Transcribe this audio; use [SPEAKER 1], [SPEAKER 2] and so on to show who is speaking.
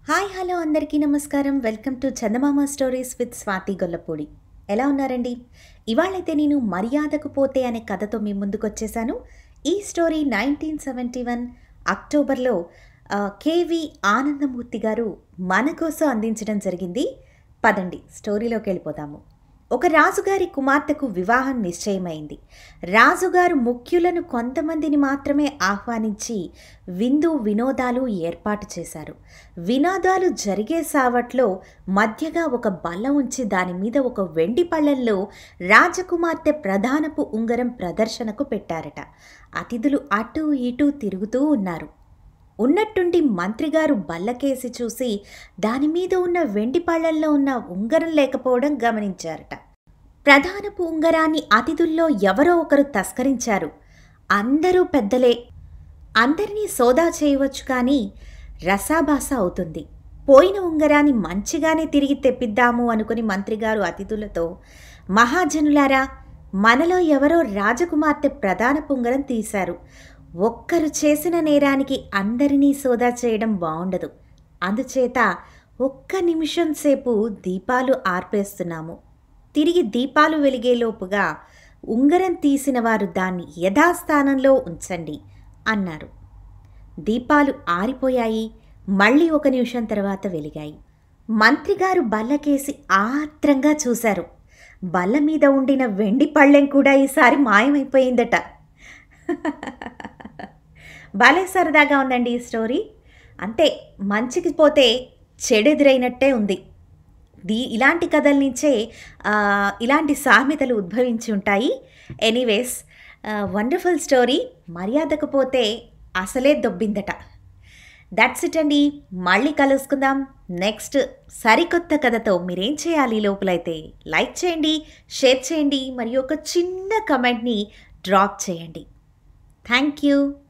[SPEAKER 1] hi hello అందరికీ నమస్కారం welcome to Chandamama stories with Swathi Gollapudi ఎలా ఉన్నారండి ఇవాళైతే నేను మర్యాదకు పోతే అనే కథతో మీ ముందుకు వచ్చేసాను ఈ స్టోరీ నైన్టీన్ సెవెంటీ వన్ అక్టోబర్లో ఆ, కేవి ఆనందమూర్తి గారు మన కోసం అందించడం జరిగింది పదండి స్టోరీలోకి వెళ్ళిపోదాము ఒక రాజుగారి కుమార్తెకు వివాహం నిశ్చయమైంది రాజుగారు ముఖ్యులను కొంతమందిని మాత్రమే ఆహ్వానించి విందు వినోదాలు ఏర్పాటు చేశారు వినోదాలు జరిగే సావట్లో మధ్యగా ఒక బల్ల ఉంచి దాని మీద ఒక వెండి పళ్ళెంలో రాజకుమార్తె ప్రధానపు ఉంగరం ప్రదర్శనకు పెట్టారట అతిథులు అటూ ఇటూ తిరుగుతూ ఉన్నారు ఉన్నట్టుండి మంత్రిగారు బల్లకేసి చూసి దాని మీద ఉన్న వెండి పళ్ళల్లో ఉన్న ఉంగరం లేకపోవడం గమనించారట ప్రధానపు ఉంగరాన్ని అతిథుల్లో ఎవరో ఒకరు తస్కరించారు అందరూ పెద్దలే అందరినీ సోదా చేయవచ్చు కానీ రసాభాస అవుతుంది పోయిన ఉంగరాన్ని మంచిగానే తిరిగి తెప్పిద్దాము అనుకుని మంత్రిగారు అతిథులతో మహాజనులారా మనలో ఎవరో రాజకుమార్తె ప్రధాన ఉంగరం తీశారు ఒక్కరు చేసిన నేరానికి అందరినీ సోదా చేయడం బాగుండదు అందుచేత ఒక్క నిమిషం సేపు దీపాలు ఆర్పేస్తున్నాము తిరిగి దీపాలు వెలిగేలోపుగా ఉంగరం తీసిన వారు దాన్ని యథాస్థానంలో ఉంచండి అన్నారు దీపాలు ఆరిపోయాయి మళ్ళీ ఒక నిమిషం తర్వాత వెలిగాయి మంత్రిగారు బల్లకేసి ఆత్రంగా చూశారు బల్ల మీద ఉండిన వెండి పళ్ళెం కూడా ఈసారి మాయమైపోయిందట భలే సరదాగా ఉందండి ఈ స్టోరీ అంతే మంచికి పోతే చెడెదురైనట్టే ఉంది దీ ఇలాంటి కథల నుంచే ఆ, ఇలాంటి సామెతలు ఉద్భవించి ఉంటాయి ఎనీవేస్ వండర్ఫుల్ స్టోరీ మర్యాదకు పోతే అసలే దొబ్బిందట దట్స్ ఇట్ అండి మళ్ళీ కలుసుకుందాం నెక్స్ట్ సరికొత్త కథతో మీరేం చేయాలి ఈ లోపలైతే లైక్ చేయండి షేర్ చేయండి మరియు ఒక చిన్న కమెంట్ని డ్రాప్ చేయండి థ్యాంక్ యూ